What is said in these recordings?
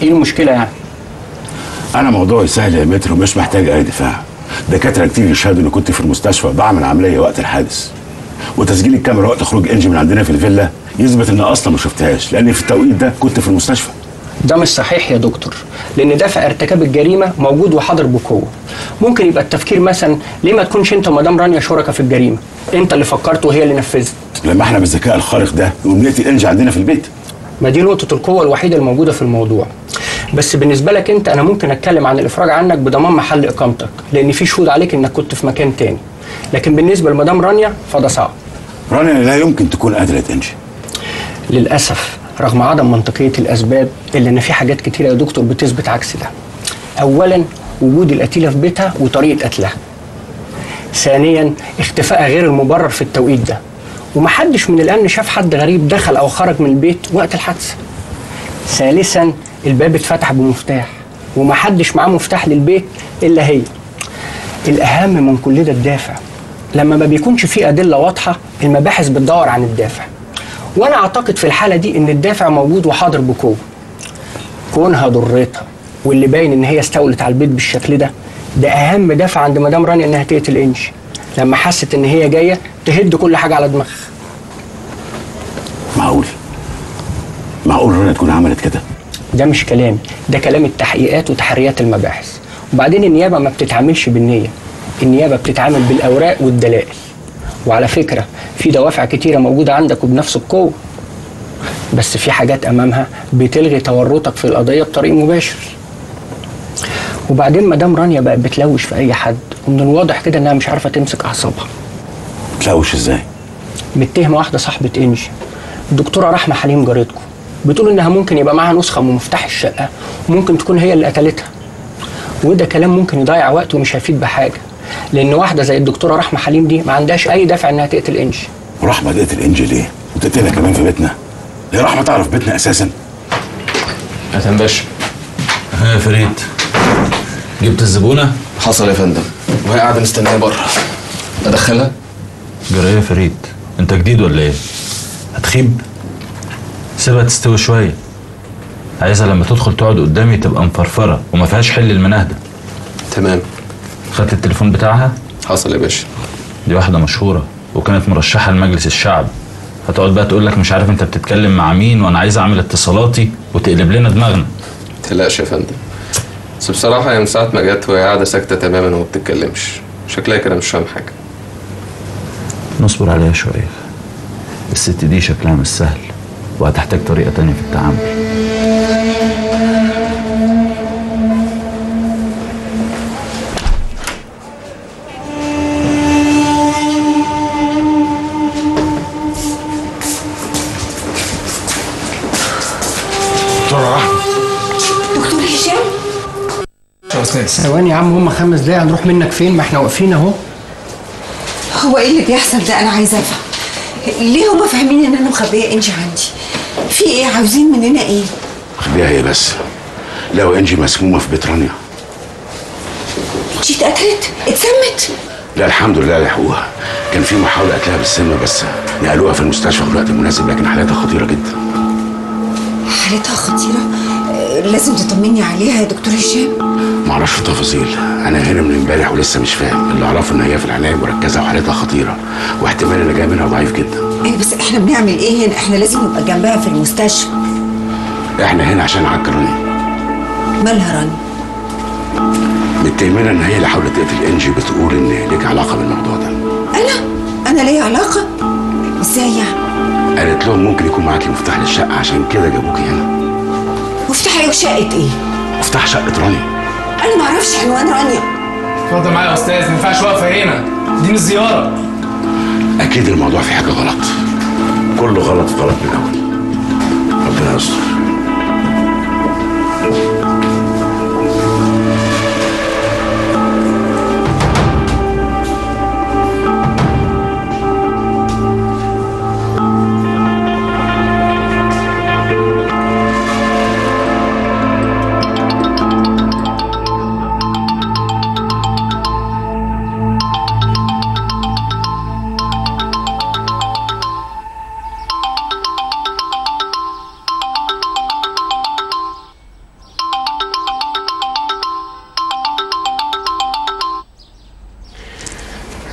ايه المشكله يعني انا موضوعي سهل يا متر ومش محتاج اي دفاع دكاتره كتير يشهدوا اني كنت في المستشفى بعمل عمليه وقت الحادث وتسجيل الكاميرا وقت خروج انجي من عندنا في الفيلا يثبت ان اصلا ما شفتهاش لان في التوقيت ده كنت في المستشفى ده مش صحيح يا دكتور لان دافع ارتكاب الجريمه موجود وحاضر بقوه ممكن يبقى التفكير مثلا ليه ما تكونش انت ومدام رانيا شركاء في الجريمه انت اللي فكرت وهي اللي نفذت لما احنا بالذكاء الخارق ده نقوم نقتل انجي عندنا في البيت ما دي نقطه القوه الوحيده الموجوده في الموضوع بس بالنسبه لك انت انا ممكن اتكلم عن الافراج عنك بضمان محل اقامتك لان في شهود عليك انك كنت في مكان تاني لكن بالنسبه لمدام رانيا فده صعب رانيا لا يمكن تكون قتلت انجي للاسف رغم عدم منطقيه الاسباب الا ان في حاجات كتيره يا دكتور بتثبت عكس ده اولا وجود القتيله في بيتها وطريقه قتلها ثانيا اختفائها غير المبرر في التوقيت ده ومحدش من الامن شاف حد غريب دخل او خرج من البيت وقت الحادثه ثالثا الباب اتفتح بمفتاح ومحدش معاه مفتاح للبيت الا هي الاهم من كل ده الدافع لما ما بيكونش في ادله واضحه المباحث بتدور عن الدافع وانا اعتقد في الحاله دي ان الدافع موجود وحاضر بقوه كونها ضرتها واللي باين ان هي استولت على البيت بالشكل ده ده اهم دافع عند مدام رانيا انها تقتل انجي لما حست ان هي جايه تهد كل حاجه على دماغها معقول معقول رانيا تكون عملت كده ده مش كلامي ده كلام التحقيقات وتحريات المباحث وبعدين النيابه ما بتتعاملش بالنيه النيابه بتتعامل بالاوراق والدلائل وعلى فكره في دوافع كتيره موجوده عندك وبنفس القوه بس في حاجات امامها بتلغي تورطك في القضيه بطريق مباشر وبعدين مدام رانيا بقت بتلوش في اي حد ومن الواضح كده انها مش عارفه تمسك اعصابها تلوش ازاي متهمه واحده صاحبه انجي الدكتوره رحمه حليم جارتكم بتقول انها ممكن يبقى معاها نسخه من مفتاح الشقه وممكن تكون هي اللي قتلتها وده كلام ممكن يضيع وقت ومش هيفيد بحاجه لان واحده زي الدكتوره رحمه حليم دي ما عندهاش اي دافع انها تقتل انجي ورحمه تقتل انجي ليه وتقتلها كمان في بيتنا هي رحمه تعرف بيتنا اساسا يا باشا ها يا فريد جبت الزبونة؟ حصل يا فندم وهي قاعده مستنيه بره ادخلها جرى ايه يا فريد؟ انت جديد ولا ايه؟ هتخيب؟ سيبها تستوي شوية عايزها لما تدخل تقعد قدامي تبقى مفرفرة وما فيهاش حل المناهدة تمام خدت التليفون بتاعها؟ حصل يا باشا دي واحدة مشهورة وكانت مرشحة لمجلس الشعب هتقعد بقى تقول لك مش عارف انت بتتكلم مع مين وانا عايز اعمل اتصالاتي وتقلب لنا دماغنا تقلقش يا فندم بس بصراحه هي من ساعه ما جت وهي قاعده ساكته تماما وما بتتكلمش شكلها كده مش فاهم حاجه نصبر عليها شوية الست دي شكلها مش سهل وهتحتاج طريقة تانية في التعامل دكتوره رحمه دكتور هشام يا استاذ ثواني يا عم هم خمس دقايق هنروح منك فين ما احنا واقفين اهو هو ايه اللي بيحصل ده انا عايزه افهم ليه هما فاهمين ان انا مخبيه انجي عندي في ايه عاوزين مننا ايه خليها هي بس لو انجي مسمومه في بيت رانيا انجي اتقتلت اتسمت لا الحمد لله لحقوها كان في محاوله قتلها بالسم بس نقلوها في المستشفى في الوقت المناسب لكن حالتها خطيره جدا حالتها خطيره آه، لازم تطمني عليها يا دكتور هشام معرفش التفاصيل انا هنا من امبارح ولسه مش فاهم اللي اعرفه ان هي في العنايه المركزه وحالتها خطيره واحتمال اللي جاي منها ضعيف جدا ايه بس احنا بنعمل ايه هنا احنا لازم نبقى جنبها في المستشفى احنا هنا عشان نعكر رانيا مالها رانيا متهمين ان هي اللي حاولت تقتل انجي بتقول ان ليك علاقه بالموضوع ده انا انا ليا علاقه ازاي يعني قالت لهم ممكن يكون معاكي مفتاح للشقه عشان كده جابوكي هنا مفتاح ايه وشقه ايه مفتاح شقه رانيا انا ما اعرفش عنوان رانيا اتفضل معايا يا استاذ ما ينفعش واقفه هنا دي مش زياره اكيد الموضوع فيه حاجه غلط كله غلط في غلط من الاول ربنا يستر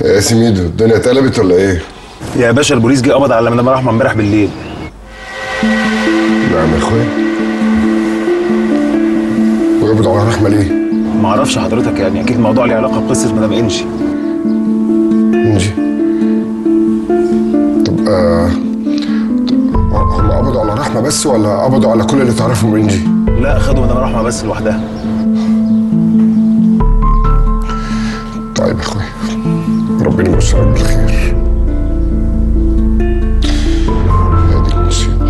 يا سميدو الدنيا اتقلبت ولا ايه؟ يا باشا البوليس جه قبض على مدام رحمه امبارح بالليل نعم يا اخويا وقبضوا على رحمه ليه؟ ما اعرفش حضرتك يعني اكيد الموضوع ليه علاقه بقصه مدام انجي انجي طب آه طب هم قبضوا على رحمه بس ولا قبضوا على كل اللي تعرفهم انجي؟ لا خدوا مدام رحمه بس لوحدها طيب يا اخويا ربنا يبشرك بالخير هذه المصيبه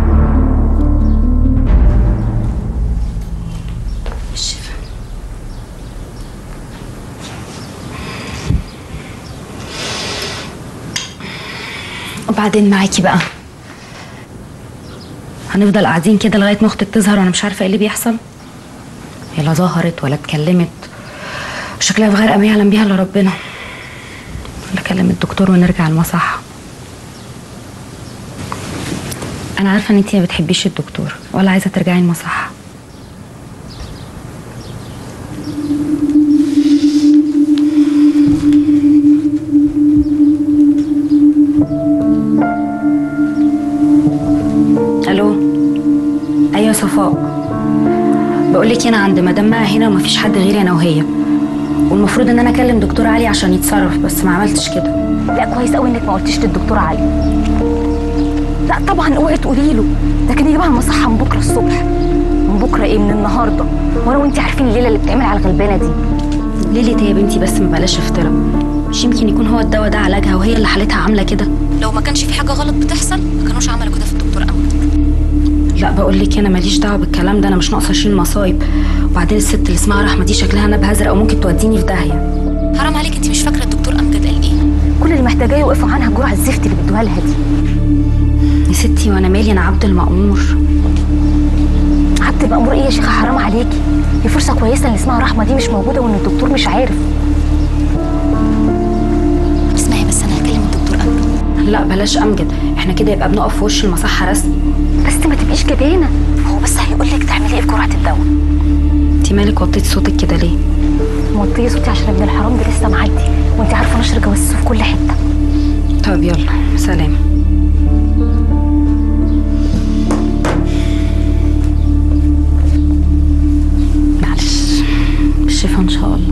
وبعدين معاكي بقى هنفضل قاعدين كده لغايه ما اختك تظهر وانا مش عارفه ايه اللي بيحصل هي لا ظهرت ولا اتكلمت شكلها في غرقه ما يعلم بيها الا ربنا ولا اكلم الدكتور ونرجع المصحه انا عارفه ان انتي ما بتحبيش الدكتور ولا عايزه ترجعي المصحه الو ايوه صفاء بقول لك انا عند مدام مها هنا ومفيش حد غيري انا وهي والمفروض ان انا اكلم دكتور علي عشان يتصرف بس ما عملتش كده لا كويس قوي انك ما قلتيش للدكتور علي لا طبعا اوعي تقولي له ده كان يجيبها المصحه من بكره الصبح من بكره ايه من النهارده وانا وانت عارفين الليله اللي بتعمل على الغلبانه دي ليلة يا بنتي بس ما بلاش افتراء مش يمكن يكون هو الدواء ده علاجها وهي اللي حالتها عامله كده لو ما كانش في حاجه غلط بتحصل ما كانوش عملوا كده في الدكتور امل لا بقول لك انا ماليش دعوه بالكلام ده انا مش ناقصه اشيل مصايب وبعدين الست اللي اسمها رحمه دي شكلها نبه ازرق وممكن توديني في داهيه حرام عليك انت مش فاكره الدكتور امجد قال ايه كل اللي محتاجاه يوقفوا عنها الجرعه الزفت اللي بيدوها لها دي يا ستي وانا مالي انا عبد المأمور عبد المأمور ايه يا شيخه حرام عليكي دي فرصه كويسه اللي اسمها رحمه دي مش موجوده وان الدكتور مش عارف اسمعي بس انا هكلم الدكتور امجد لا بلاش امجد احنا كده يبقى بنقف في وش المصحه رسمي بس ما تبقيش جبانه هو بس هيقول لك تعملي ايه في جرعه الدواء انت مالك وطيتي صوتك كده ليه موطيه صوتي عشان ابن الحرام ده لسه معدي وانت عارفه نشر جواسيسه في كل حته طب يلا سلام معلش بالشفا ان شاء الله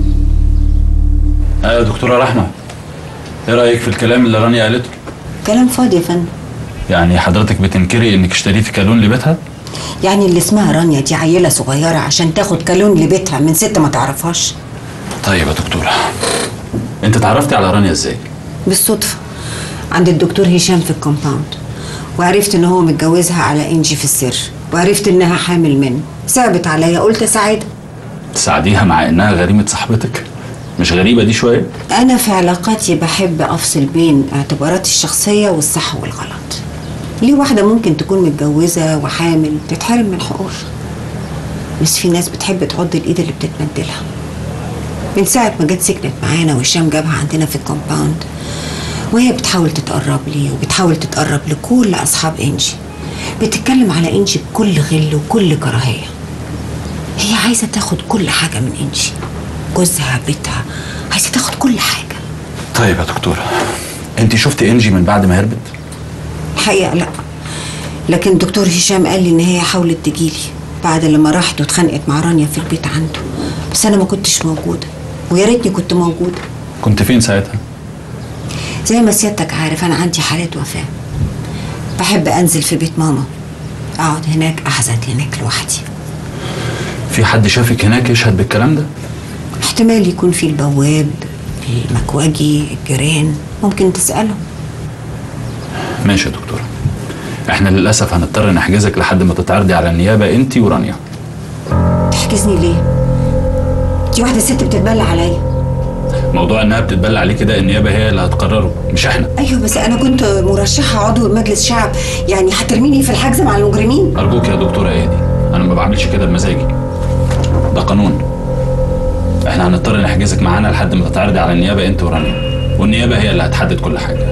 ايوه يا دكتوره رحمه ايه رايك في الكلام اللي رانيا قالته كلام فاضي يا فندم يعني حضرتك بتنكري انك اشتريتي كالون لبيتها يعني اللي اسمها رانيا دي عيله صغيره عشان تاخد كالون لبيتها من ست ما تعرفهاش طيب يا دكتوره انت اتعرفتي على رانيا ازاي بالصدفه عند الدكتور هشام في الكومباوند وعرفت ان هو متجوزها على انجي في السر وعرفت انها حامل منه صعبت عليا قلت اساعدها تساعديها مع انها غريمه صاحبتك مش غريبه دي شويه انا في علاقاتي بحب افصل بين اعتباراتي الشخصيه والصح والغلط ليه واحده ممكن تكون متجوزه وحامل تتحرم من حقوقها بس في ناس بتحب تعض الايد اللي بتتمدلها من ساعه ما جت سكنت معانا وهشام جابها عندنا في الكومباوند وهي بتحاول تتقرب لي وبتحاول تتقرب لكل اصحاب انجي بتتكلم على انجي بكل غل وكل كراهيه هي عايزه تاخد كل حاجه من انجي جوزها بيتها عايزه تاخد كل حاجه طيب يا دكتوره انت شفتي انجي من بعد ما هربت الحقيقه لا لكن الدكتور هشام قال لي ان هي حاولت تجيلي بعد لما راحت واتخانقت مع رانيا في البيت عنده بس انا ما كنتش موجوده ويا ريتني كنت موجوده كنت فين ساعتها زي ما سيادتك عارف انا عندي حالة وفاة بحب انزل في بيت ماما اقعد هناك احزن هناك لوحدي في حد شافك هناك يشهد بالكلام ده احتمال يكون في البواب المكواجي الجيران ممكن تسألهم ماشي يا دكتوره احنا للاسف هنضطر نحجزك لحد ما تتعرضي على النيابه انت ورانيا تحجزني ليه دي واحدة ست بتتبلى عليا موضوع انها بتتبلى عليه كده النيابه هي اللي هتقرره مش احنا ايوه بس انا كنت مرشحة عضو مجلس شعب يعني هترميني في الحجز مع المجرمين ارجوك يا دكتوره ايدي انا ما بعملش كده بمزاجي ده قانون احنا هنضطر نحجزك معانا لحد ما تتعرضي على النيابه انت ورانيا والنيابه هي اللي هتحدد كل حاجه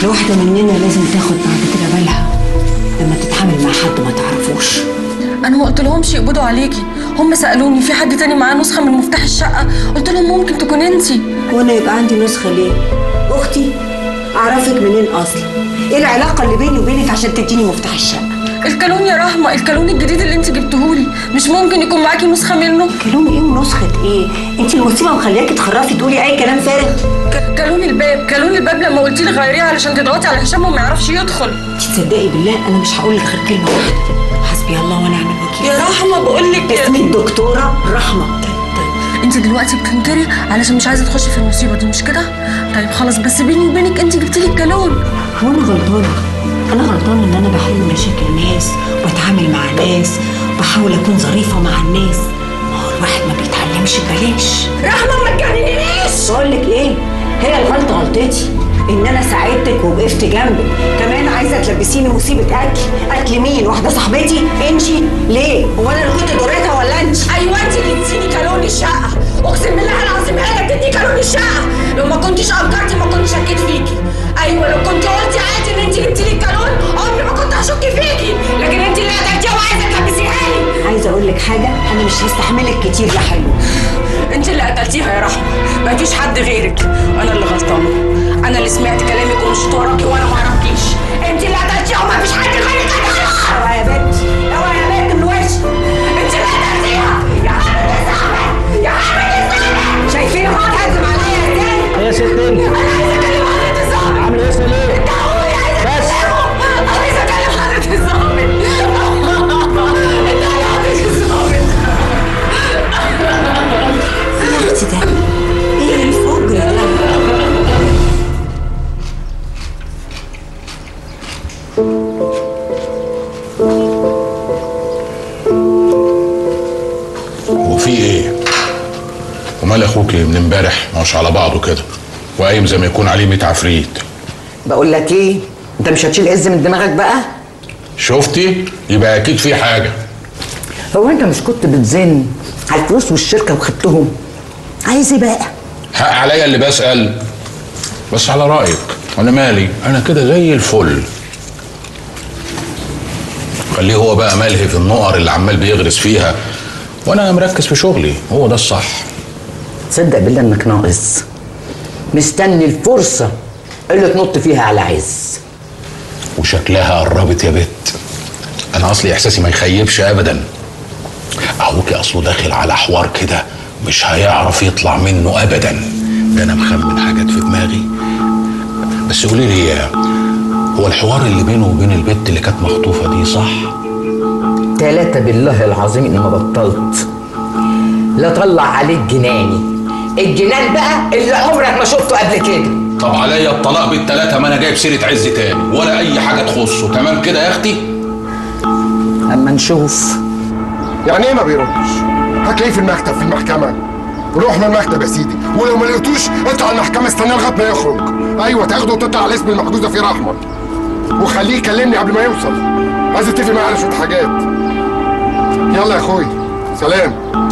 اصل واحده مننا لازم تاخد بعد كده بالها لما تتعامل مع حد ما تعرفوش انا ما قلت لهمش يقبضوا عليكي هم سالوني في حد تاني معاه نسخه من مفتاح الشقه قلت لهم ممكن تكون انتي وانا يبقى عندي نسخه ليه اختي اعرفك منين اصلا ايه العلاقه اللي بيني وبينك عشان تديني مفتاح الشقه الكالون يا رحمه الكالون الجديد اللي انت جبتهولي مش ممكن يكون معاكي نسخه منه كالون ايه ونسخه ايه انت المصيبه مخلياكي تخرفي تقولي اي كلام فارغ ك- كالون الباب كالون الباب لما قلتي لي غيريه علشان تضغطي على هشام وما يعرفش يدخل انت تصدقي بالله انا مش هقول لك غير كلمه واحده حسبي الله ونعم الوكيل يا رحمه بقول لك اسمي الدكتوره رحمه انت دلوقتي بتنكري علشان مش عايزه تخشي في المصيبه دي مش كده طيب خلاص بس بيني وبينك انت جبتي لي الكالون هو انا غلطانه انا غلطانه ان انا بحل مشاكل الناس وبتعامل مع ناس وبحاول اكون ظريفه مع الناس ما هو الواحد ما بيتعلمش ببلاش رحمه ما تجننيش بقول لك ايه هي الغلطه غلطتي ان انا ساعدتك ووقفت جنبك كمان عايزه تلبسيني مصيبه قتل قتل مين واحده صاحبتي انشي ليه هو انا اللي كنت ضرتها ولا انت ايوه انت اللي اديتيني كالون الشقه اقسم بالله العظيم هي اللي ادتني كالون الشقه لو ما كنتش انكرتي ما كنتش شكيت فيكي ايوه لو كنت قلتي عادي ان انت جبتي لي الكالون عمري ما كنت هشك فيكي لكن انت اللي قتلتيها وعايزه تلبسيها لي عايزه اقول لك حاجه انا مش هستحملك كتير يا حلو انت اللي قتلتيها يا رحمه مفيش حد غيرك انا اللي غلطانه انا اللي سمعت كلامك ومشيت وراكي وانا ما اعرفكيش انت اللي قتلتيها ومفيش حد غيرك اوعى يا بنت اوعى يا بنت من وشك انت اللي قتلتيها يا حبيبي يا صاحبي يا حبيبي يا صاحبي شايفين هو اتهزم عليا ازاي يا ست انت انا عايزه اكلم حضرتك الظابط عامل ايه ليه؟ بس عايزه اكلم حضرتك الظابط انت يا حضرتك الظابط اختي ده ايه الفجر ده وفي ايه ومال اخوك من امبارح مش على بعضه كده وقايم زي ما يكون عليه 100 عفريت بقول لك ايه انت مش هتشيل عز من دماغك بقى شفتي يبقى اكيد في حاجه هو انت مش كنت بتزن على الفلوس والشركه وخدتهم عايز ايه بقى حق عليا اللي بسال بس على رايك انا مالي انا كده زي الفل خليه هو بقى ملهي في النقر اللي عمال بيغرس فيها وانا مركز في شغلي هو ده الصح تصدق بالله انك ناقص مستني الفرصه اللي تنط فيها على عز وشكلها قربت يا بت انا اصلي احساسي ما يخيبش ابدا اخوكي اصله داخل على حوار كده مش هيعرف يطلع منه ابدا ده انا مخمن حاجات في دماغي بس قولي لي هو الحوار اللي بينه وبين البت اللي كانت مخطوفه دي صح تلاتة بالله العظيم اني ما بطلت لا طلع عليك جناني الجنان بقى اللي عمرك ما شفته قبل كده طب عليا الطلاق بالتلاتة ما انا جايب سيرة عز تاني ولا اي حاجة تخصه تمام كده يا اختي اما نشوف يعني ايه ما بيردش؟ هتلاقيه في المكتب في المحكمة روحنا المكتب يا سيدي ولو ما لقيتوش اطلع المحكمة استناه لغاية ما يخرج ايوه تاخده وتطلع على الاسم المحجوزة فيه رحمة وخليه يكلمني قبل ما يوصل عايز اتفق معاه على شوية حاجات يلا يا اخوي سلام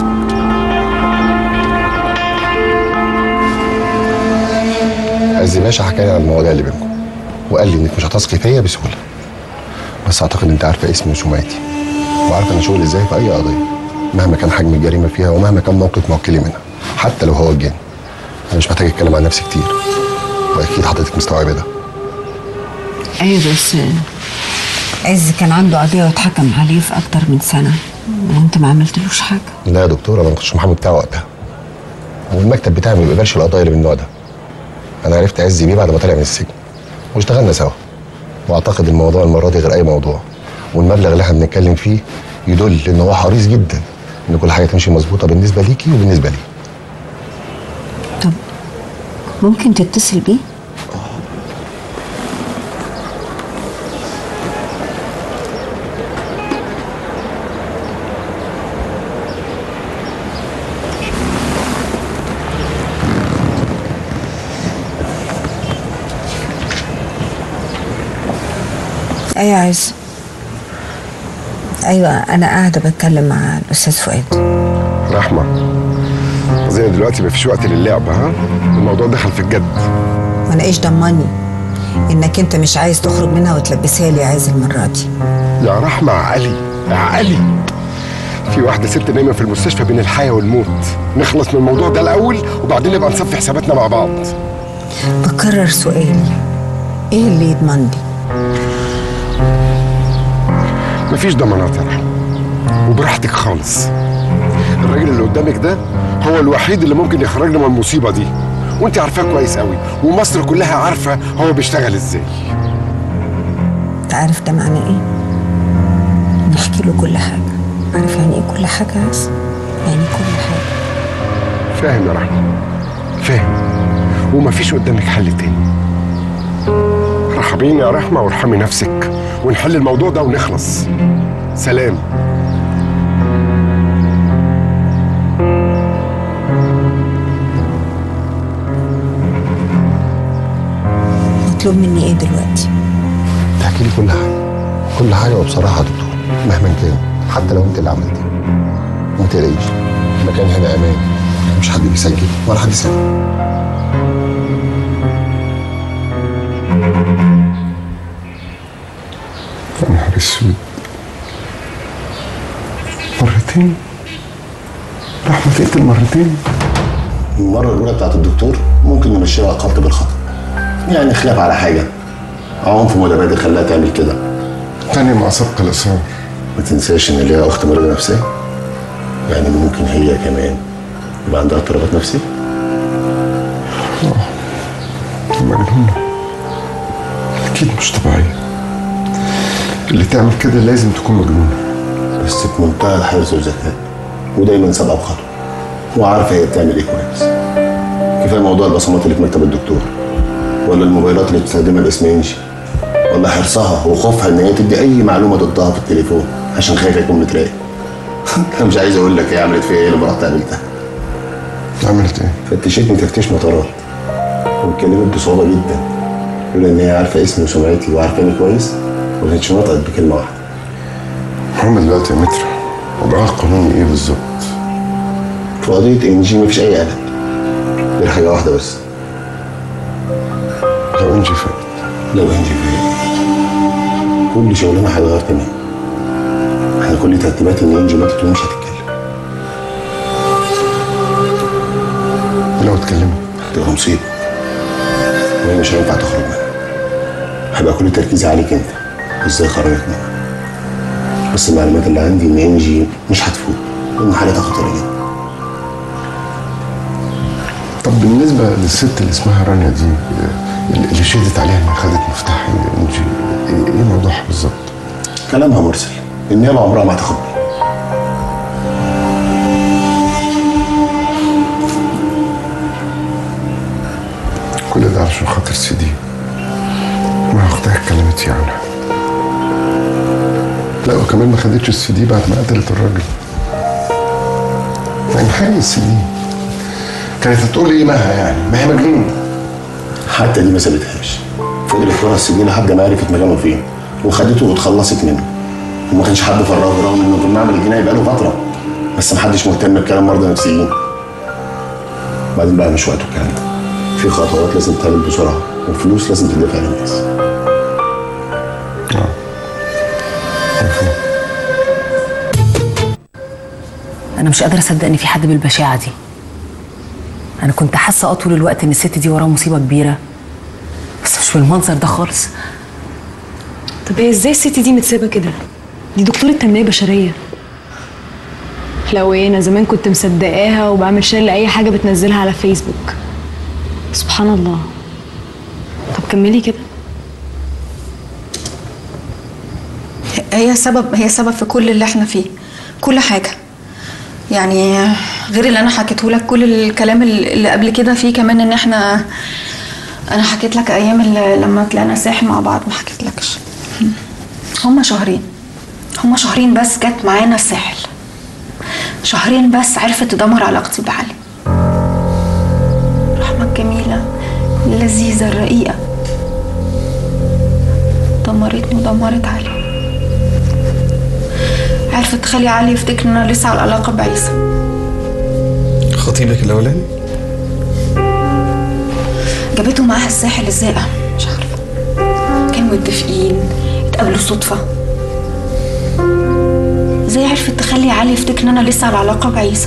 عز باشا حكى لي عن المواضيع اللي بينكم وقال لي انك مش هتثقي فيا بسهوله بس اعتقد انت عارفه اسمي وسمعتي وعارفه انا شغلي ازاي في اي قضيه مهما كان حجم الجريمه فيها ومهما كان موقف موكلي منها حتى لو هو الجاني انا مش محتاج اتكلم عن نفسي كتير واكيد حضرتك مستوعبه ده ايوه بس عز كان عنده قضيه واتحكم عليه في اكتر من سنه وانت ما عملتلوش حاجه لا يا دكتوره انا ما كنتش محامي بتاعه وقتها والمكتب بتاعي ما بيقبلش القضايا اللي من النوع ده انا عرفت عز بيه بعد ما طلع من السجن واشتغلنا سوا واعتقد الموضوع المره دي غير اي موضوع والمبلغ اللي احنا بنتكلم فيه يدل ان هو حريص جدا ان كل حاجه تمشي مظبوطه بالنسبه ليكي وبالنسبه لي ممكن تتصل بيه ايوه عز ايوه انا قاعده بتكلم مع الاستاذ فؤاد رحمه زي دلوقتي مفيش وقت للعب ها الموضوع دخل في الجد وانا ايش ضمني انك انت مش عايز تخرج منها وتلبسها لي عايز المره دي يا رحمة عقلي عقلي في واحدة ست نايمة في المستشفى بين الحياة والموت نخلص من الموضوع ده الأول وبعدين نبقى نصفي حساباتنا مع بعض بكرر سؤالي ايه اللي يضمن لي مفيش ضمانات يا رحمة وبراحتك خالص الراجل اللي قدامك ده هو الوحيد اللي ممكن يخرجنا من المصيبة دي وانت عارفاه كويس قوي ومصر كلها عارفة هو بيشتغل ازاي انت عارف ده معناه ايه نحكي له كل حاجه عارف يعني ايه كل حاجه بس يعني كل حاجه فاهم يا رحمة فاهم ومفيش قدامك حل تاني رحبيني يا رحمة وارحمي نفسك ونحل الموضوع ده ونخلص سلام مطلوب مني ايه دلوقتي تحكي لي كل حاجة كل حاجة وبصراحة يا دكتور مهما كان حتى لو انت اللي عملتيه ما تقلقيش المكان هنا امان مش حد بيسجل ولا حد سامع يا نهار اسود مرتين رحمة تقتل مرتين المرة الأولى بتاعت الدكتور ممكن نمشيها قتل بالخطأ يعني خلاف على حاجة عنف متبادل خلاها تعمل كده تاني مع سبق الإصرار ما تنساش إن ليها أخت مريضة نفسية يعني ممكن هي كمان يبقى عندها اضطرابات نفسية مجنونة أكيد مش طبيعية اللي تعمل كده لازم تكون مجنونة بس بمنتهى الحرص والذكاء ودايما سابقة بخطوة وعارفة هي بتعمل إيه كويس كفاية موضوع البصمات اللي في مكتب الدكتور ولا الموبايلات اللي بتستخدمها باسم انجي ولا حرصها وخوفها ان هي تدي اي معلومه ضدها في التليفون عشان خايفه يكون متراقب انا مش عايز اقول لك هي عملت فيا ايه لما رحت قابلتها عملت ايه؟ فتشتني تفتيش مطارات واتكلمت بصعوبه جدا لولا ان هي عارفه اسمي وسمعتي وعارفاني كويس ما كانتش نطقت بكلمه واحده هم دلوقتي يا متر وضعها القانوني ايه بالظبط؟ في قضيه انجي مفيش اي قلق غير حاجه واحده بس لو انجي فات لو انجي فات كل شغلنا هيتغير تمام احنا كل ترتيبات ان انجي ماتت ومش هتتكلم ولو اتكلمت هتبقى مصيبه وهي مش هينفع تخرج منها هيبقى كل تركيزي عليك انت ازاي خرجت منها بس المعلومات اللي عندي ان انجي مش هتفوت وان حالتها خطيره جدا طب بالنسبة للست اللي اسمها رانيا دي اللي شهدت عليها انها خدت مفتاح انجي ايه إيه موضوعها بالظبط؟ كلامها مرسل النيابه عمرها ما هتاخد بالي كل ده عشان خاطر سيدي ما اختها اتكلمت فيه عنها لا وكمان ما خدتش السي دي بعد ما قتلت الراجل يعني حاجة السي دي كانت هتقول ايه معاها يعني ما هي مجنونة حتى دي ما سابتهاش فضلت ورا السجين لحد ما عرفت مكانه فين وخدته واتخلصت منه وما كانش حد فرغه رغم انه في المعمل الجنائي بقاله فتره بس محدش مهتم بكلام مرضى نفسيين بعدين بقى مش وقته الكلام ده في خطوات لازم تعمل بسرعه وفلوس لازم تدفع للناس انا مش قادره اصدق ان في حد بالبشاعه دي انا كنت حاسه اه طول الوقت ان الست دي وراها مصيبه كبيره بس مش بالمنظر ده خالص طب هي ازاي الست دي متسابه كده دي دكتوره تنميه بشريه لو ايه انا زمان كنت مصدقاها وبعمل شير لاي حاجه بتنزلها على فيسبوك سبحان الله طب كملي كده هي سبب هي سبب في كل اللي احنا فيه كل حاجه يعني غير اللي انا حكيته لك كل الكلام اللي قبل كده فيه كمان ان احنا انا حكيت لك ايام اللي لما طلعنا الساحل مع بعض ما حكيتلكش هما شهرين هما شهرين بس جت معانا الساحل شهرين بس عرفت تدمر علاقتي بعلي رحمة الجميلة اللذيذة الرقيقة دمرتني ودمرت علي عرفت تخلي علي يفتكر ان انا لسه على العلاقة بعيسى خطيبك الاولاني جابته معاها الساحل ازاي مش عارفة متفقين اتقابلوا صدفة ازاي عرفت تخلي علي يفتكر ان انا لسه على علاقة بعيسى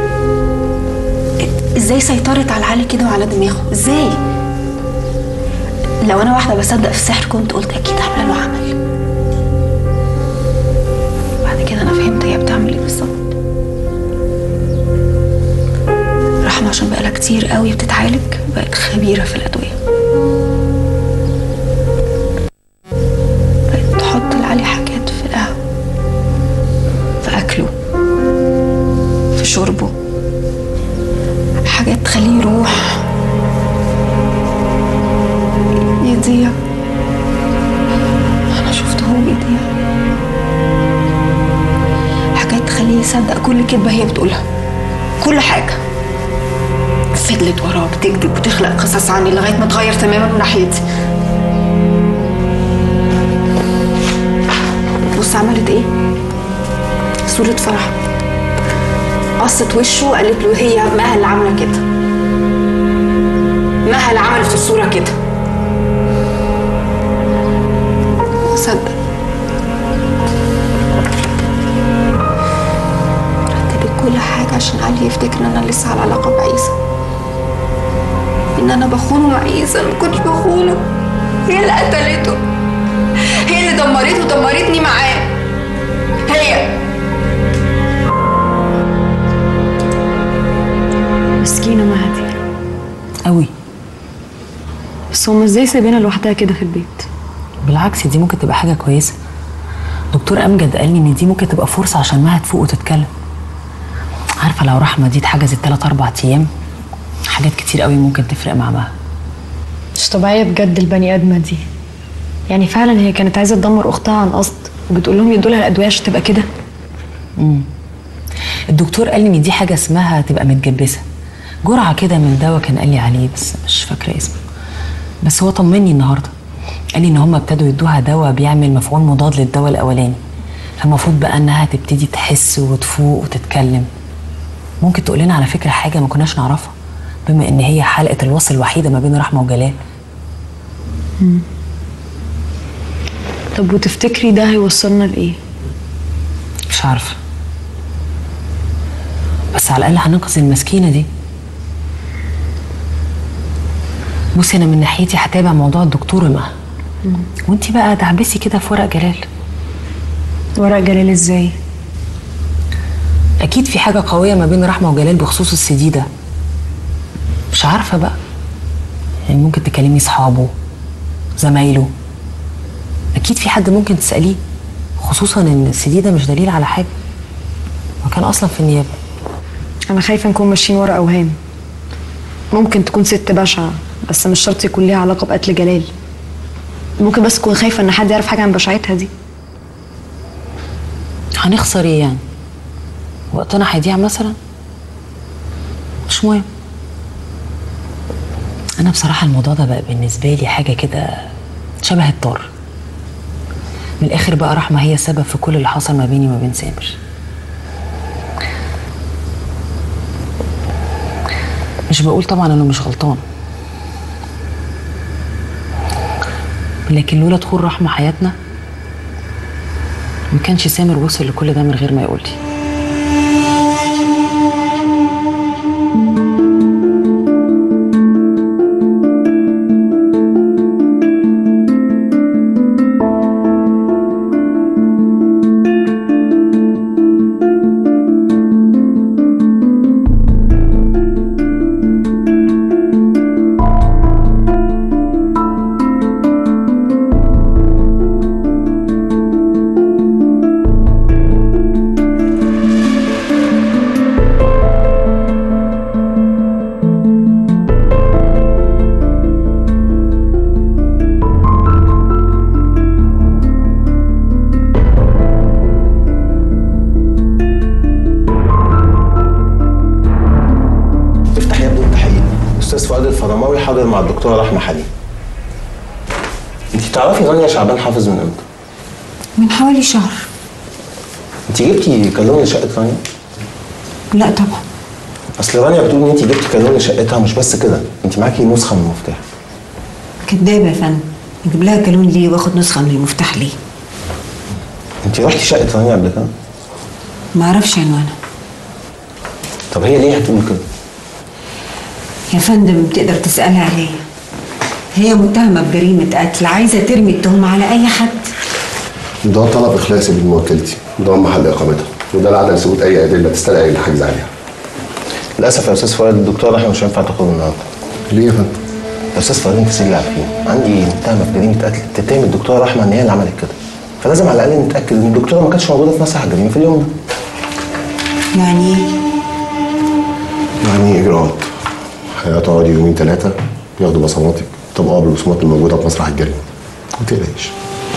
ازاي سيطرت على علي كده وعلى دماغه ازاي لو انا واحدة بصدق في السحر كنت قلت اكيد عاملة له عمل بعد كده انا فهمت هي بتعمل ايه بالظبط رحمة عشان بقالها كتير قوي بتتعالج بقت خبيرة في الأدوية بقت تحط لعلي حاجات في القهوة في أكله في شربه حاجات تخليه يروح يضيع أنا شفته هو بيضيع حاجات تخليه يصدق كل كدبة هي بتقولها كل حاجة فضلت وراه بتكذب وتخلق قصص عني لغايه ما اتغير تماما من ناحيتي بص عملت ايه صورة فرح قصت وشه وقالت له هي مها اللي عامله كده مها اللي عملت الصورة كده صدق رتبت كل حاجة عشان علي يفتكر ان انا لسه على علاقة بعيسى ان انا بخونه مع عيسى انا ما كنتش بخونه هي اللي قتلته هي اللي دمرته ودمرتني معاه هي مسكينة مهدي قوي بس هما ازاي سايبينها لوحدها كده في البيت بالعكس دي ممكن تبقى حاجه كويسه دكتور امجد قال لي ان دي ممكن تبقى فرصه عشان مها تفوق وتتكلم عارفه لو رحمه دي اتحجزت 3 4 ايام حاجات كتير قوي ممكن تفرق مع مها مش طبيعية بجد البني آدمة دي يعني فعلا هي كانت عايزة تدمر أختها عن قصد وبتقول لهم يدوا لها الأدوية عشان تبقى كده امم الدكتور قال لي ان دي حاجه اسمها تبقى متجبسه جرعه كده من دواء كان قال لي عليه بس مش فاكره اسمه بس هو طمني النهارده قال لي ان هم ابتدوا يدوها دواء بيعمل مفعول مضاد للدواء الاولاني فالمفروض بقى انها تبتدي تحس وتفوق وتتكلم ممكن تقول لنا على فكره حاجه ما كناش نعرفها بما ان هي حلقه الوصل الوحيده ما بين رحمه وجلال مم. طب وتفتكري ده هيوصلنا لإيه؟ مش عارفه بس على الاقل هننقذ المسكينه دي بصي انا من ناحيتي هتابع موضوع الدكتور مها وانتي بقى دعبسي كده في ورق جلال ورق جلال ازاي اكيد في حاجه قويه ما بين رحمه وجلال بخصوص السي ده مش عارفه بقى يعني ممكن تكلمي اصحابه زمايله اكيد في حد ممكن تساليه خصوصا ان السي ده مش دليل على حاجه وكان اصلا في النيابه أنا خايفة نكون ماشيين ورا أوهام ممكن تكون ست بشعة بس مش شرط يكون ليها علاقة بقتل جلال ممكن بس تكون خايفة إن حد يعرف حاجة عن بشاعتها دي هنخسر ايه يعني وقتنا هيضيع مثلا مش مهم انا بصراحه الموضوع ده بقى بالنسبه لي حاجه كده شبه الطار من الاخر بقى رحمه هي السبب في كل اللي حصل ما بيني وما بين سامر مش بقول طبعا انه مش غلطان لكن لولا دخول رحمه حياتنا ما كانش سامر وصل لكل ده من غير ما يقول لي افتح يا ابني التحقيق استاذ فؤاد الفرماوي حاضر مع الدكتوره رحمه حليم انت تعرفي رانيا شعبان حافظ من امتى من حوالي شهر انت جبتي كالون لشقه رانيا لا طبعا اصل رانيا بتقول ان انت جبتي كالون لشقتها مش بس كده انت معاكي نسخه من المفتاح كدابة يا فندم اجيب لها كالون ليه واخد نسخه من المفتاح ليه انت رحتي شقه رانيا قبل كده ما اعرفش عنوانها طب هي ليه هتقول كده يا فندم تقدر تسالها عليا هي متهمه بجريمه قتل عايزه ترمي التهمه على اي حد ده طلب اخلاصي من موكلتي ده محل اقامتها وده لعدم ثبوت اي ادله تستدعي الحجز عليها للاسف يا استاذ فؤاد الدكتور احنا مش هينفع تاخد النهارده ليه يا فندم؟ يا استاذ فؤاد انت اللي عارفين عندي متهمه بجريمه قتل تتهم الدكتوره رحمه ان هي اللي عملت كده فلازم على الاقل نتاكد ان الدكتوره ما كانتش موجوده في مسرح الجريمه في اليوم ده يعني ايه يعني اجراءات هتقعدي يومين ثلاثه ياخدوا بصماتك طبقها بالبصمات الموجوده في مسرح الجريمه ما تقلقيش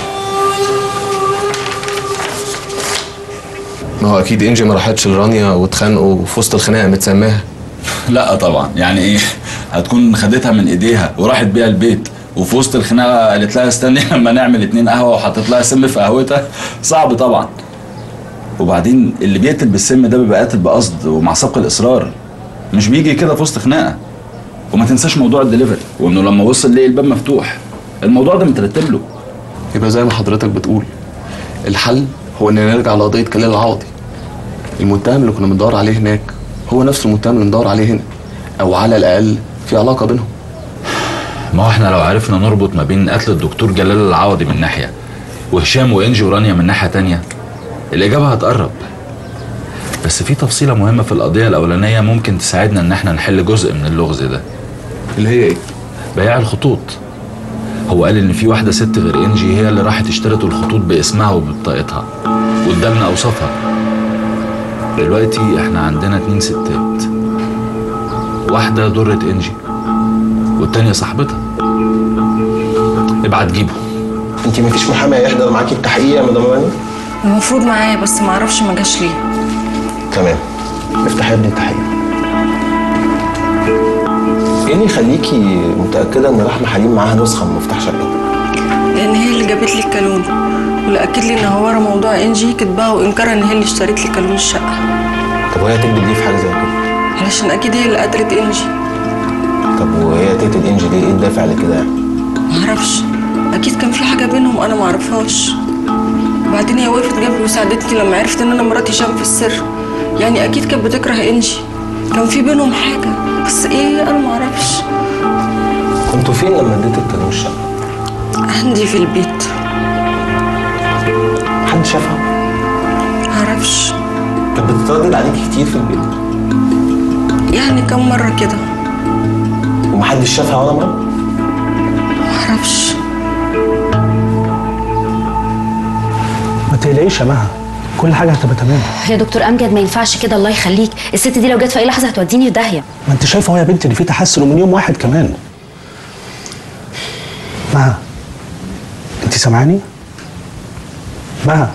ما هو اكيد انجي ما راحتش لرانيا واتخانقوا وفي وسط الخناقه متسماها لا طبعا يعني ايه هتكون خدتها من ايديها وراحت بيها البيت وفي وسط الخناقه قالت لها استني لما نعمل اتنين قهوه وحطت لها سم في قهوتها صعب طبعا وبعدين اللي بيقتل بالسم ده بيبقى قاتل بقصد ومع سبق الاصرار مش بيجي كده في وسط خناقه وما تنساش موضوع الدليفري وانه لما وصل ليه الباب مفتوح الموضوع ده مترتب له يبقى زي ما حضرتك بتقول الحل هو اننا نرجع لقضيه كلال العوضي المتهم اللي كنا بندور عليه هناك هو نفس المتهم اللي بندور عليه هنا او على الاقل في علاقه بينهم ما هو احنا لو عرفنا نربط ما بين قتل الدكتور جلال العوضي من ناحيه وهشام وانجي ورانيا من ناحيه تانية الاجابه هتقرب بس في تفصيله مهمه في القضيه الاولانيه ممكن تساعدنا ان احنا نحل جزء من اللغز ده اللي هي ايه بياع الخطوط هو قال ان في واحده ست غير انجي هي اللي راحت اشترت الخطوط باسمها وببطاقتها وادالنا اوصافها دلوقتي احنا عندنا اتنين ستات واحده ضرة انجي والتانية صاحبتها ابعت جيبه انت مفيش محامي هيحضر معاكي التحقيق يا مدام رانيا المفروض معايا بس ما اعرفش ما جاش ليه تمام افتح يا ابني التحقيق ايه اللي يخليكي متاكده ان رحمه حليم معاها نسخه من مفتاح شقتها لان هي اللي جابت لي الكالون واللي اكد لي ان هو ورا موضوع انجي كدبها وانكارها ان هي اللي اشترت لي كالون الشقه طب وهي تكذب ليه في حاجه زي كده علشان اكيد هي اللي قتلت انجي طب وهي تقتل انجي دي ايه الدافع لكده يعني معرفش اكيد كان في حاجه بينهم انا معرفهاش وبعدين هي وقفت جنبي وساعدتني لما عرفت ان انا مرات هشام في السر يعني اكيد كانت بتكره انجي كان في بينهم حاجه بس ايه انا معرفش كنتوا فين لما اديت الكالون الشقه عندي في البيت حد شافها معرفش كانت بتتردد عليكي كتير في البيت يعني كم مره كده ومحدش شافها ولا مره معرفش ما تقلقيش يا مها كل حاجه هتبقى تمام يا دكتور امجد ما ينفعش كده الله يخليك الست دي لو جت في اي لحظه هتوديني في داهيه ما انت شايفه اهو يا بنتي ان في تحسن ومن يوم واحد كمان مها انت سامعاني مها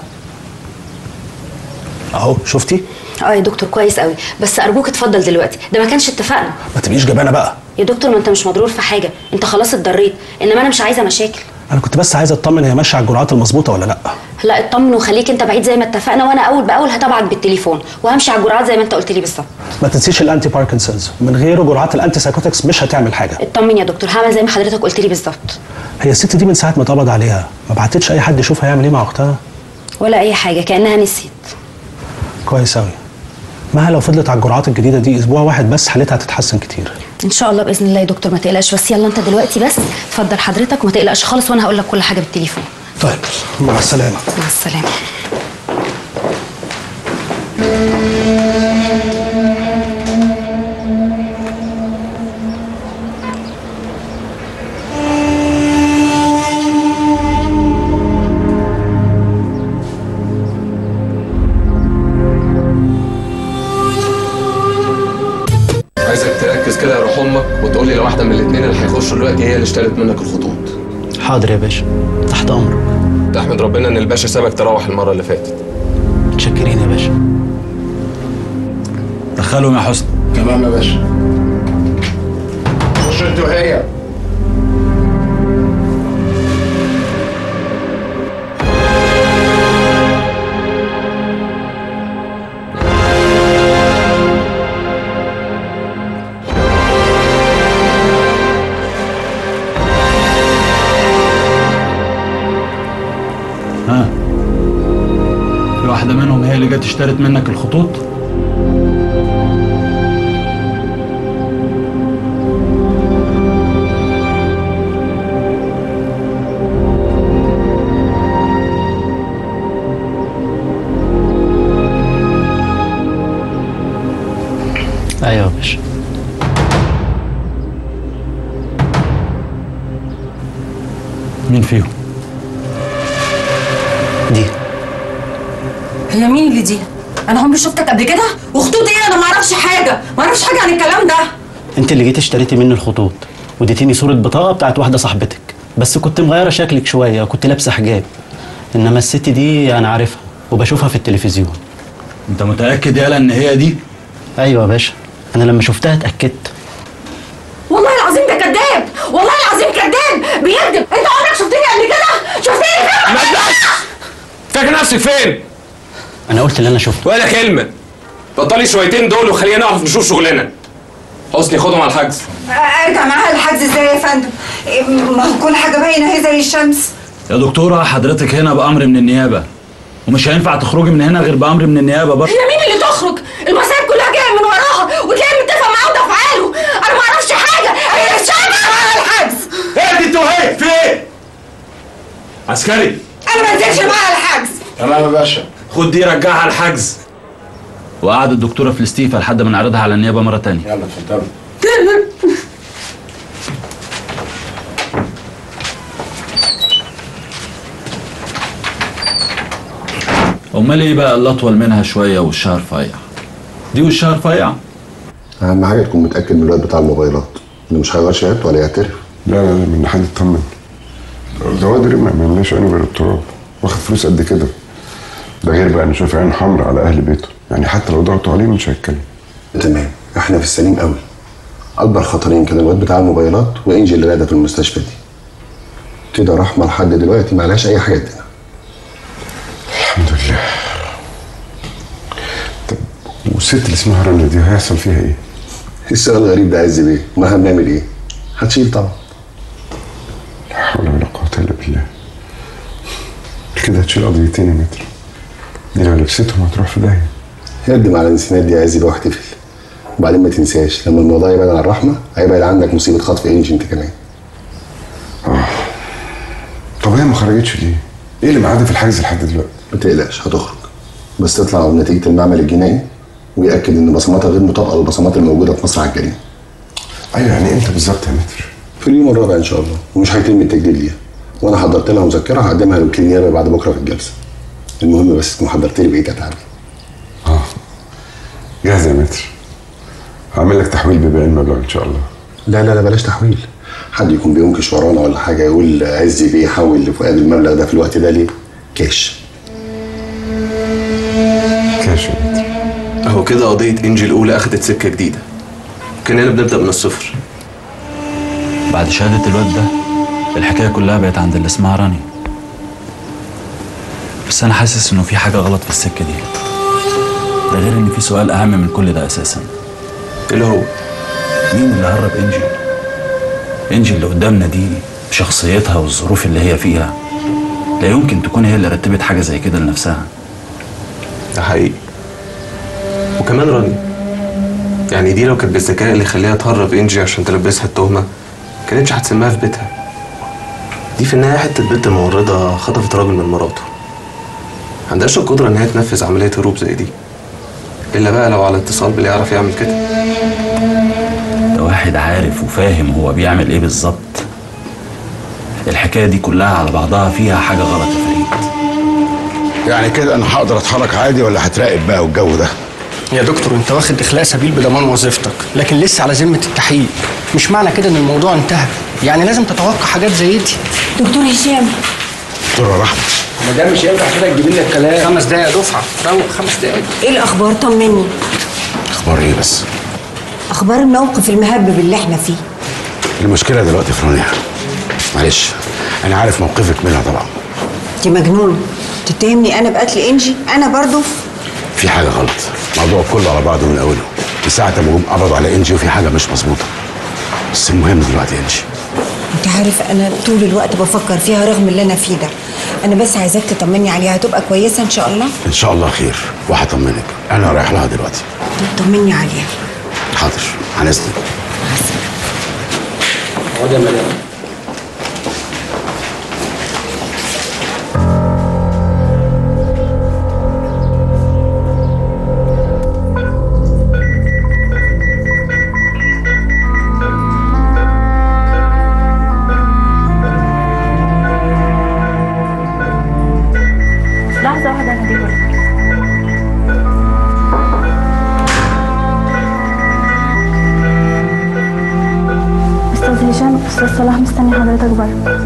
اهو شفتي اه يا دكتور كويس قوي بس ارجوك اتفضل دلوقتي ده ما كانش اتفقنا ما تبقيش جبانه بقى يا دكتور ما انت مش مضرور في حاجه انت خلاص اتضريت انما انا مش عايزه مشاكل انا كنت بس عايز اطمن هي ماشيه على الجرعات المظبوطه ولا لا لا اطمن وخليك انت بعيد زي ما اتفقنا وانا اول باول هتابعك بالتليفون وهمشي على الجرعات زي ما انت قلت لي بالظبط ما تنسيش الانتي باركنسونز من غيره جرعات الانتي سايكوتكس مش هتعمل حاجه اطمن يا دكتور هعمل زي ما حضرتك قلت لي بالظبط هي الست دي من ساعه ما اتقبض عليها ما بعتتش اي حد يشوف هيعمل ايه مع اختها ولا اي حاجه كانها نسيت كويس قوي مها لو فضلت على الجرعات الجديده دي اسبوع واحد بس حالتها هتتحسن كتير ان شاء الله باذن الله يا دكتور ما تقلقش بس يلا انت دلوقتي بس اتفضل حضرتك وما تقلقش خالص وانا هقول لك كل حاجه بالتليفون طيب مع السلامه مع السلامه عايزك تركز كده يا روح امك وتقول لي لو واحده من الاثنين اللي هيخشوا دلوقتي هي اللي اشترت منك الخطوط حاضر يا باشا تحت امرك تحمد ربنا ان الباشا سابك تروح المره اللي فاتت متشكرين يا باشا دخلهم يا حسن تمام يا باشا خش انت وهي هي اللي جت اشترت منك الخطوط ايوه يا باشا مين فيهم دي هي مين اللي دي؟ انا عمري شفتك قبل كده؟ وخطوط ايه انا ما اعرفش حاجه، ما اعرفش حاجه عن الكلام ده. انت اللي جيت اشتريتي مني الخطوط واديتيني صوره بطاقه بتاعت واحده صاحبتك بس كنت مغيره شكلك شويه وكنت لابسه حجاب انما الست دي انا عارفها وبشوفها في التلفزيون انت متاكد يالا ان هي دي ايوه يا باشا انا لما شفتها اتاكدت والله العظيم ده كذاب، والله العظيم كذاب، بيكذب، انت عمرك شفتني قبل كده؟ شفتني فين؟ فاكر نفسك فين؟ انا قلت اللي انا شفته ولا كلمه بطلي شويتين دول وخلينا نعرف نشوف شغلنا حسني خدهم على الحجز ارجع معاها الحجز ازاي يا فندم؟ إيه، ما هو كل حاجه باينه اهي زي الشمس يا دكتوره حضرتك هنا بامر من النيابه ومش هينفع تخرجي من هنا غير بامر من النيابه برضه هي مين اللي تخرج؟ المصايب كلها جايه من وراها وتلاقيه متفق معاه وده افعاله، انا ما اعرفش حاجه، هي الشمس معاها الحجز. ايه انت وهي في ايه؟ عسكري انا ما انزلش معاها الحجز. تمام يا باشا خد دي رجعها الحجز وقعد الدكتوره في الاستيفا لحد ما نعرضها على النيابه مره تانية يلا اتفضلوا امال ايه بقى اللي اطول منها شويه وشها رفيع دي وشها رفيع اهم حاجه تكون متاكد من الواد بتاع الموبايلات انه مش هيغير شهادته ولا يعترف لا لا لا من حد يطمن ده واد رمى ما عملناش عينه غير التراب واخد فلوس قد كده ده غير بقى ان شايف عين حمراء على اهل بيته يعني حتى لو ضغطوا عليه مش هيتكلم تمام احنا في السليم قوي اكبر خطرين كان الواد بتاع الموبايلات وانجي اللي قاعده في المستشفى دي كده رحمه لحد دلوقتي معلهاش اي حاجه تانية الحمد لله طب والست اللي اسمها رنا دي هيحصل فيها ايه؟ السؤال الغريب ده عايز بيه ما هنعمل ايه؟ هتشيل طبعا لا حول ولا قوة الا بالله كده هتشيل قضيتين يا متر دي لو لبستهم هتروح في داهية يقدم على الانسانات دي عايز بقى واحتفل وبعدين ما تنساش لما الموضوع يبعد عن الرحمه هيبعد عندك مصيبه خطف انجي انت كمان طب هي ما خرجتش ليه؟ ايه اللي معادي في الحجز لحد دلوقتي؟ ما تقلقش هتخرج بس تطلع بنتيجه المعمل الجنائي ويأكد ان بصماتها غير مطابقه للبصمات الموجوده في مسرح الجريمه ايوه يعني امتى بالظبط يا متر؟ في اليوم الرابع ان شاء الله ومش هيتم التجديد ليها وانا حضرت لها مذكره هقدمها لوكيل النيابه بعد بكره في الجلسه المهم بس تكون حضرت لي بقيه اتعابي جاهز يا متر هعمل لك تحويل بباقي المبلغ ان شاء الله لا لا لا بلاش تحويل حد يكون بينكش ورانا ولا حاجه يقول عزي بيه حول لفؤاد المبلغ ده في الوقت ده ليه؟ كاش كاش اهو كده قضية انجي الأولى أخدت سكة جديدة كأننا بنبدأ من الصفر بعد شهاده الواد ده الحكايه كلها بقت عند اللي اسمها راني بس انا حاسس انه في حاجه غلط في السكه دي ده غير ان في سؤال اهم من كل ده اساسا اللي هو مين اللي هرب انجي انجي اللي قدامنا دي بشخصيتها والظروف اللي هي فيها لا يمكن تكون هي اللي رتبت حاجه زي كده لنفسها ده حقيقي وكمان راني يعني دي لو كانت بالذكاء اللي يخليها تهرب انجي عشان تلبسها التهمة كانتش هتسميها في بيتها دي في النهاية حتة بنت ممرضة خطفت راجل من مراته عندهاش القدرة إن هي تنفذ عملية هروب زي دي إلا بقى لو على اتصال باللي يعرف يعمل كده ده واحد عارف وفاهم هو بيعمل ايه بالظبط الحكايه دي كلها على بعضها فيها حاجه غلط يا فريد يعني كده انا هقدر اتحرك عادي ولا هتراقب بقى والجو ده يا دكتور انت واخد اخلاء سبيل بضمان وظيفتك لكن لسه على ذمه التحقيق مش معنى كده ان الموضوع انتهى يعني لازم تتوقع حاجات زي دي دكتور هشام دكتور رحمه ما دام مش هينفع كده تجيب لنا الكلام خمس دقايق يا دفعه روق خمس دقايق ايه الاخبار طمني اخبار ايه بس اخبار الموقف المهبب اللي احنا فيه المشكله دلوقتي في رانيا معلش انا عارف موقفك منها طبعا انت مجنون تتهمني انا بقتل انجي انا برضو في حاجه غلط الموضوع كله على بعضه من اوله من ساعه ما جم قبضوا على انجي وفي حاجه مش مظبوطه بس المهم دلوقتي انجي انت عارف انا طول الوقت بفكر فيها رغم اللي انا فيه ده انا بس عايزاك تطمني عليها هتبقى كويسه ان شاء الله ان شاء الله خير وهطمنك انا رايح لها دلوقتي طمني عليها حاضر عن اذنك اقعدي يا مدام لحظة واحدة أنا هجيبه أستاذ هشام أستاذ صلاح مستني حضرتك بره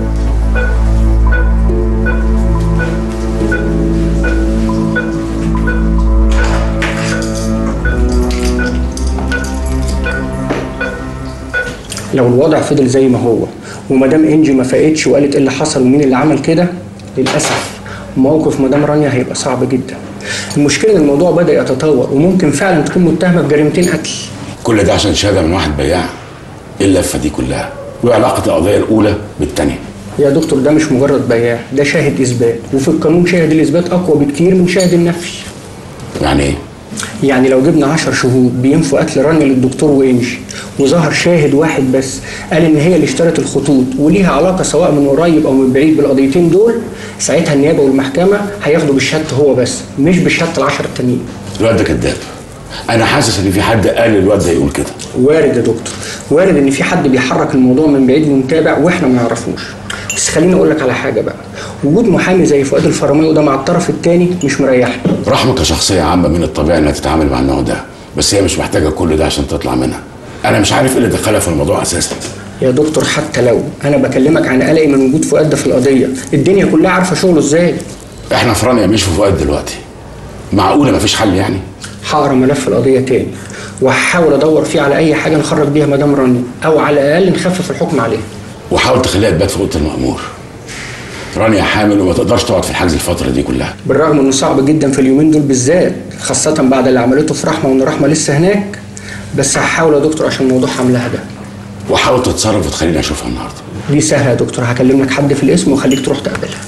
لو الوضع فضل زي ما هو ومدام انجي ما فاقتش وقالت ايه اللي حصل ومين اللي عمل كده للاسف موقف مدام رانيا هيبقى صعب جدا المشكله ان الموضوع بدا يتطور وممكن فعلا تكون متهمه بجريمتين قتل كل ده عشان شهاده من واحد بياع ايه اللفه دي كلها وعلاقه القضيه الاولى بالثانيه يا دكتور ده مش مجرد بياع ده شاهد اثبات وفي القانون شاهد الاثبات اقوى بكتير من شاهد النفي يعني ايه يعني لو جبنا عشر شهود بينفوا قتل رانيا للدكتور وانجي وظهر شاهد واحد بس قال ان هي اللي اشترت الخطوط وليها علاقه سواء من قريب او من بعيد بالقضيتين دول ساعتها النيابه والمحكمه هياخدوا بالشهاده هو بس مش بشهاده العشر التانيين الواد ده كذاب انا حاسس ان في حد قال الواد ده يقول كده وارد يا دكتور وارد ان في حد بيحرك الموضوع من بعيد ومتابع واحنا ما نعرفوش بس خليني اقول لك على حاجه بقى وجود محامي زي فؤاد الفرماوي ده مع الطرف الثاني مش مريحني رحمه كشخصيه عامه من الطبيعي انها تتعامل مع النوع ده بس هي مش محتاجه كل ده عشان تطلع منها انا مش عارف ايه اللي دخلها في الموضوع اساسا يا دكتور حتى لو انا بكلمك عن قلقي من وجود فؤاد ده في القضيه الدنيا كلها عارفه شغله ازاي احنا في رانيا مش في فؤاد دلوقتي معقوله مفيش حل يعني هقرا ملف القضيه تاني وهحاول ادور فيه على اي حاجه نخرج بيها مدام رانيا او على الاقل نخفف الحكم عليها وحاول تخليها تبات في اوضه المأمور رانيا حامل وما تقدرش تقعد في الحجز الفتره دي كلها بالرغم انه صعب جدا في اليومين دول بالذات خاصه بعد اللي عملته في رحمه وان رحمه لسه هناك بس هحاول يا دكتور عشان موضوع حملها ده وحاول تتصرف وتخليني اشوفها النهارده دي سهله يا دكتور هكلم لك حد في الاسم واخليك تروح تقابلها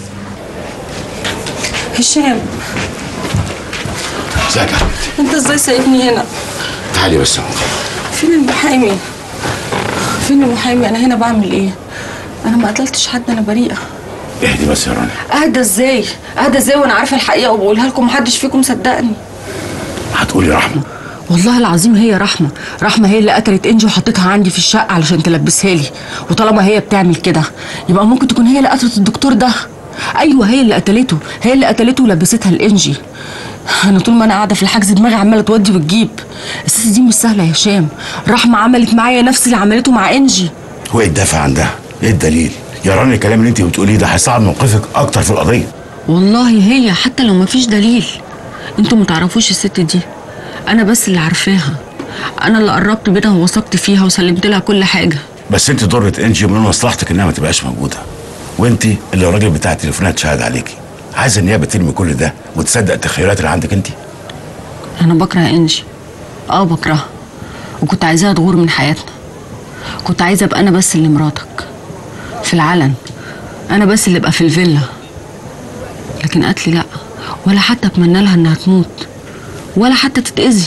هشام ازيك يا حبيبتي انت ازاي سايبني هنا تعالي بس يا ماما. فين المحامي فين المحامي انا هنا بعمل ايه انا ما قتلتش حد انا بريئه اهدي بس يا رانيا اهدى ازاي اهدى ازاي وانا عارفه الحقيقه وبقولها لكم محدش فيكم صدقني هتقولي رحمه والله العظيم هي رحمة رحمة هي اللي قتلت انجي وحطيتها عندي في الشقة علشان تلبسها لي وطالما هي بتعمل كده يبقى ممكن تكون هي اللي قتلت الدكتور ده ايوه هي اللي قتلته هي اللي قتلته ولبستها لانجي انا طول ما انا قاعده في الحجز دماغي عماله تودي وتجيب الست دي مش سهله يا هشام رحمه عملت معايا نفس اللي عملته مع انجي هو ايه الدافع عن ده؟ ايه الدليل؟ يا رانيا الكلام اللي انت بتقوليه ده هيصعب موقفك اكتر في القضيه والله هي حتى لو مفيش دليل انتوا متعرفوش الست دي انا بس اللي عارفاها انا اللي قربت بينها ووثقت فيها وسلمت لها كل حاجه بس انت ضرت انجي من مصلحتك انها ما تبقاش موجوده وانت اللي الراجل بتاع التليفونات شهد عليكي عايزه النيابه ترمي كل ده وتصدق التخيلات اللي عندك انت انا بكره انجي اه بكرهها وكنت عايزاها تغور من حياتنا كنت عايزه ابقى انا بس اللي مراتك في العلن انا بس اللي ابقى في الفيلا لكن قالت لي لا ولا حتى اتمنى لها انها تموت ولا حتى تتاذي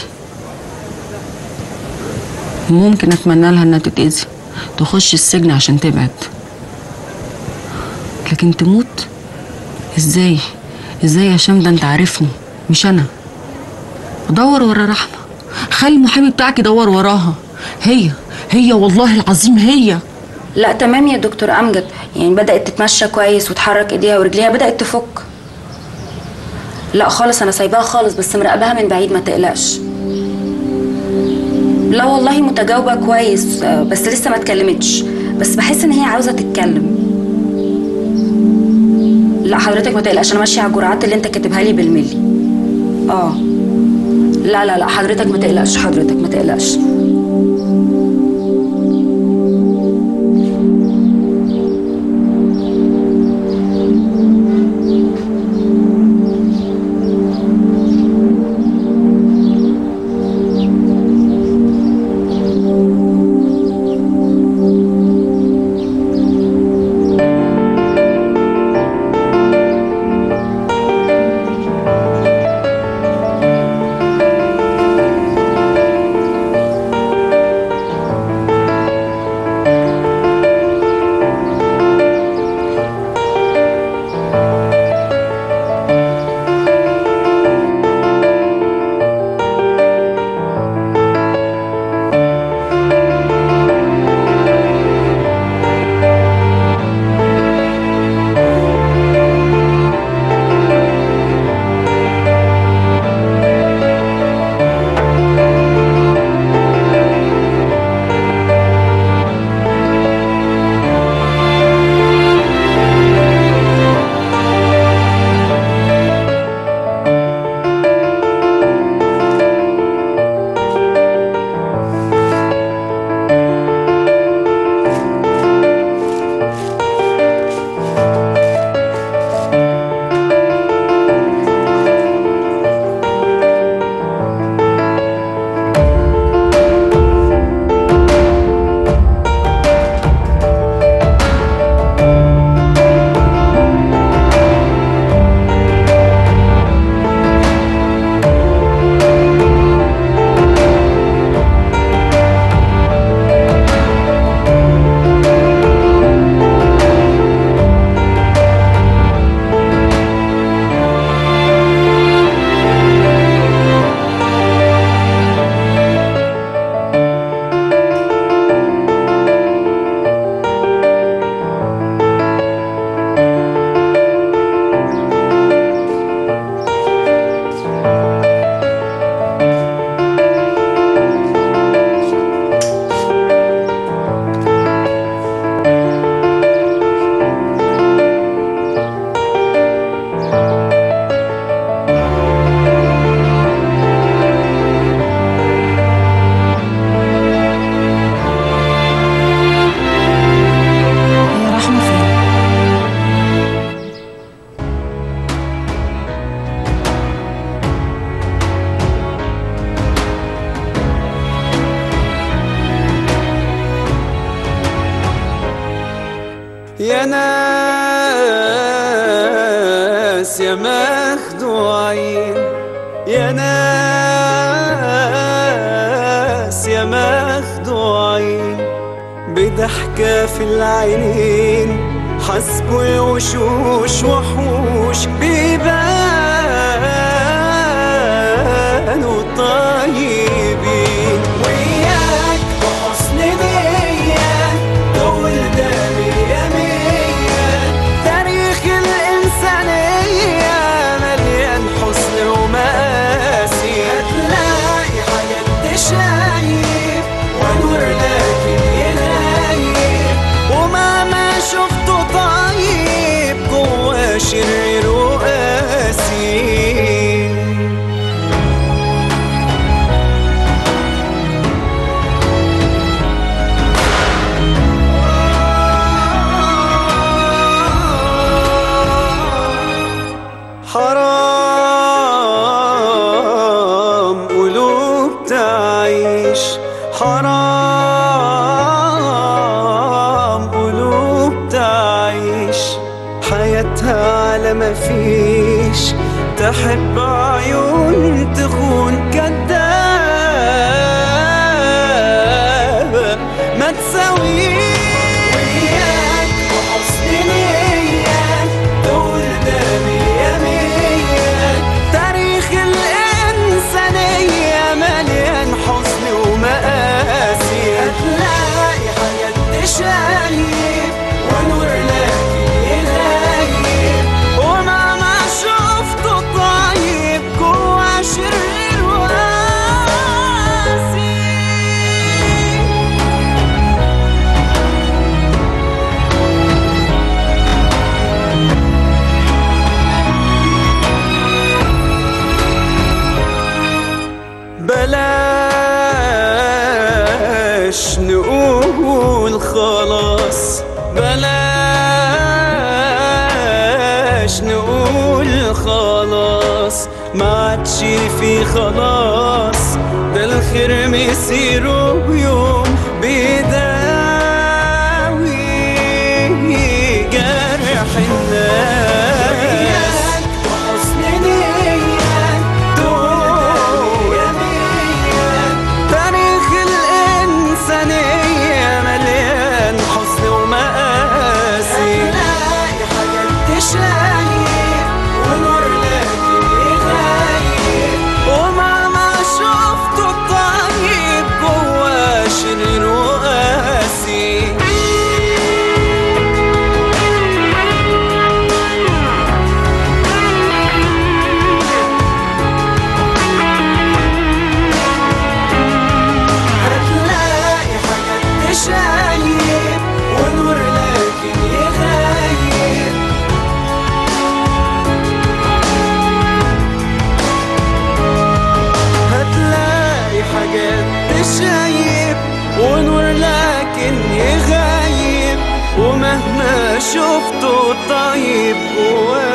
ممكن اتمنى لها انها تتاذي تخش السجن عشان تبعد لكن تموت ازاي ازاي يا هشام ده انت عارفني مش انا دور ورا رحمه خلي المحامي بتاعك يدور وراها هي هي والله العظيم هي لا تمام يا دكتور امجد يعني بدات تتمشى كويس وتحرك ايديها ورجليها بدات تفك لا خالص انا سايباها خالص بس مراقباها من بعيد ما تقلقش لا والله متجاوبه كويس آه، بس لسه ما اتكلمتش بس بحس ان هي عاوزه تتكلم لا حضرتك ما تقلقش انا ماشيه على الجرعات اللي انت كاتبها لي بالملي اه لا لا لا حضرتك ما تقلقش حضرتك ما تقلقش ناس يا مخدوعين يا ناس يا مخدوعين بضحكة في العينين حسبوا الوشوش وحوش بيبانوا طيبين وياك بحسن نية دول ده مية مية تاريخ الإنسانية مليان حسن ومآسي هتلاقي حاجات تشايف ونور لكن يغيب ومهما شفته طيب جواه شرير وقاسي حرام قلوب تعيش حرام قلوب تعيش حياتها على ما فيش تحب عيون تخون كدابة ما تساويش وياك بحسن نية دول ده مية مية تاريخ الإنسانية مليان حزن ومآسي هتلاقي حاجات تشايف ونور لكن يغيب ومهما شفته طيب جوا شرير وقاسي بلاش نقول خلاص بلاش نقول خلاص ما عادش في خلاص ده الخير مسيره بيوم بيداوي جرح الناس وحسن نية دول تاريخ الإنسانية مليان حزن ومآسي هتلاقي حاجات تشايف ونور لكن يغيب ومهما شفته طيب جوا شرير وقاسي هتلاقي حاجات تشايف ونور لكن يغيب هتلاقي حاجات تشايف ونور لكن يغيب ومهما شفته طيب جواه